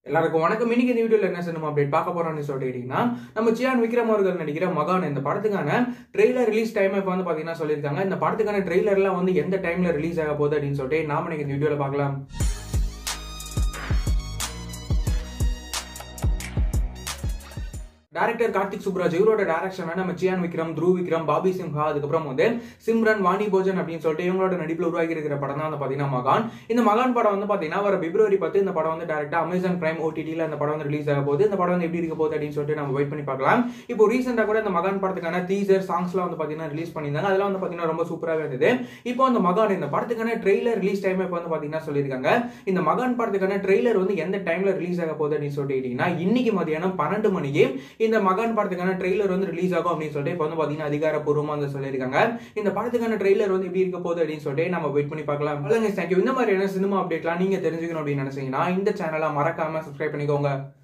எல்லாருக்கும் வணக்கம் இன்னைக்கு இந்த வீடியோல என்ன சினிமா அப்டேட் பார்க்க போறோம்னு சொல்லிட்டீங்கன்னா நம்ம சியான் விக்ரம் அவர்கள் நடிக்கிற மகான் இந்த படத்துக்கான ட்ரெய்லர் ரிலீஸ் டைம் இப்போ வந்து பாத்தீங்கன்னா சொல்லியிருக்காங்க இந்த படத்துக்கான ட்ரெய்லர்லாம் வந்து எந்த டைம்ல ரிலீஸ் ஆக போகுது அப்படின்னு சொல்லிட்டு நாம இன்னைக்கு இந்த வீடியோல பார்க்கலாம் டேரக்டர் கார்த்திக் சுப்ராஜ் இவரோட டேரக்ஷன் நம்ம சியான் விக்ரம் த்ரூ விக்ரம் பாபி சிம்ஹா அதுக்கப்புறம் வந்து சிம்ரன் வாணி போஜன் அப்படின்னு சொல்லிட்டு இவங்களோட நடிப்பில் உருவாகி இருக்கிற படம் தான் வந்து பாத்தீங்கன்னா மகான் இந்த மகான் படம் வந்து பாத்தீங்கன்னா வர பிப்ரவரி பத்து இந்த படம் வந்து டேரக்டா அமேசான் பிரைம் ஓடிடியில் இந்த படம் வந்து ரிலீஸ் ஆக போகுது இந்த படம் வந்து எப்படி இருக்க போகுது அப்படின்னு சொல்லிட்டு நம்ம வெயிட் பண்ணி பார்க்கலாம் இப்போ ரீசெண்டா கூட இந்த மகான் படத்துக்கான டீசர் சாங்ஸ்லாம் வந்து பாத்தீங்கன்னா ரிலீஸ் பண்ணியிருந்தாங்க அதெல்லாம் வந்து பாத்தீங்கன்னா ரொம்ப சூப்பராகவே இருந்தது இப்போ அந்த மகான் இந்த படத்துக்கான ட்ரெய்லர் ரிலீஸ் டைம் இப்போ வந்து பாத்தீங்கன்னா சொல்லியிருக்காங்க இந்த மகான் படத்துக்கான ட்ரெய்லர் வந்து எந்த டைம்ல ரிலீஸ் ஆக போகுது அப்படின்னு சொல்லிட்டீங்கன்னா இன்னைக்கு மதியானம் பன்னெண்டு மணிக்கு இந்த மகான் படத்துக்கான ட்ரெய்லர் வந்து ரிலீஸ் ஆகும் அப்படின்னு சொல்லிட்டு இப்போ வந்து பாத்தீங்கன்னா அதிகாரப்பூர்வமா வந்து சொல்லியிருக்காங்க இந்த படத்துக்கான ட்ரெய்லர் வந்து எப்படி இருக்க போகுது அப்படின்னு சொல்லிட்டு நம்ம வெயிட் பண்ணி பார்க்கலாம் தேங்க்யூ இந்த மாதிரியான சினிமா அப்டேட்லாம் நீங்க தெரிஞ்சுக்கணும் அப்படின்னு நினைச்சீங்கன்னா இந்த சேனலை மறக்காம சப்ஸ்கிரைப் பண்ணிக்கோங்க